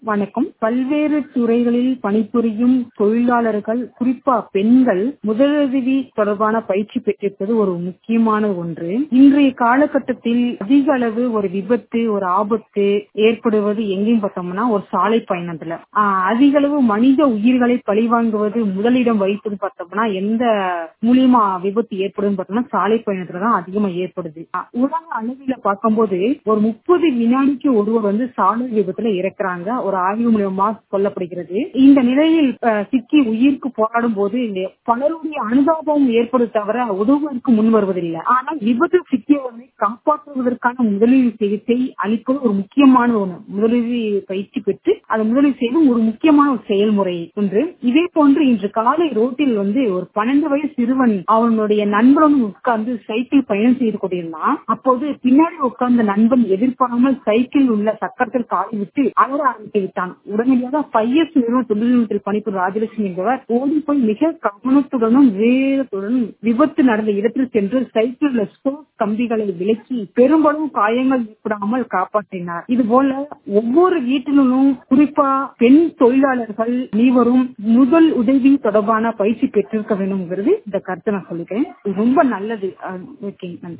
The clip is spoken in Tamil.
வணக்கம் பல்வேறு துறைகளில் பணிபுரியும் தொழிலாளர்கள் குறிப்பா பெண்கள் முதலுதவி தொடர்பான பயிற்சி பெற்றிருப்பது ஒரு முக்கியமான ஒன்று இன்றைய காலகட்டத்தில் அதிக அளவு ஒரு விபத்து ஒரு ஆபத்து ஏற்படுவது எங்கேயும் பார்த்தோம்னா ஒரு சாலை பயணத்துல ஆஹ் அதிக அளவு மனித உயிர்களை பழிவாங்குவது முதலிடம் வைப்பது பார்த்தோம்னா எந்த மூலியமா விபத்து ஏற்படுதுன்னு பார்த்தோம்னா சாலை பயணத்துல தான் அதிகமா ஏற்படுது ஆஹ் உலக அளவில பார்க்கும்போது ஒரு முப்பது வினாடிக்கு ஒருவர் வந்து சாலை விபத்துல இறக்குறாங்க ஒரு ஆய்வு மூலியமா சொல்லப்படுகிறது இந்த நிலையில் அஹ், சிக்கி உயிருக்கு போராடும் போது பலருடைய அனுதாபம் ஏற்படுத்த தவிர உதவுவதற்கு முன் வருவதில்லை ஆனால் விபத்து சிக்கியவர்களை காப்பாற்றுவதற்கான முதலுதவி சிகிச்சை அளிப்பது ஒரு முக்கியமான ஒன்று முதலுதவி பயிற்சி பெற்று அதை முதலீடு செய்யும் ஒரு முக்கியமான ஒரு செயல்முறை ஒன்று இதே போன்று இன்று காலை ரோட்டில் வந்து ஒரு பன்னெண்டு வயசு சிறுவன் அவனுடைய நண்பனுடன் உட்கார்ந்து சைக்கிள் பயணம் செய்து கொண்டிருந்தான் அப்போது பின்னாடி உட்கார்ந்த நண்பன் எதிர்பாராமல் சைக்கிள் உள்ள சக்கரத்தில் காலை விட்டு அலற ஆரம்பித்து விட்டான் உடனடியாக பையஸ் நிறுவன தொழில்நுட்பத்தில் பணிபுரியும் ராஜலட்சுமி என்பவர் ஓடி போய் மிக கவனத்துடனும் வேகத்துடனும் விபத்து நடந்த இடத்தில் சென்று சைக்கிள் ஸ்போர்ட்ஸ் கம்பிகளை விலக்கி பெரும்பாலும் காயங்கள் ஏற்படாமல் காப்பாற்றினார் இது போல ஒவ்வொரு வீட்டிலும் குறிப்பா பெண் தொழிலாளர்கள் அனைவரும் முதல் உதவி தொடர்பான பயிற்சி பெற்றிருக்க வேண்டும்ங்கிறது இந்த கருத்தை நான் சொல்லிக்கிறேன் இது ரொம்ப நல்லது ஓகே நன்றி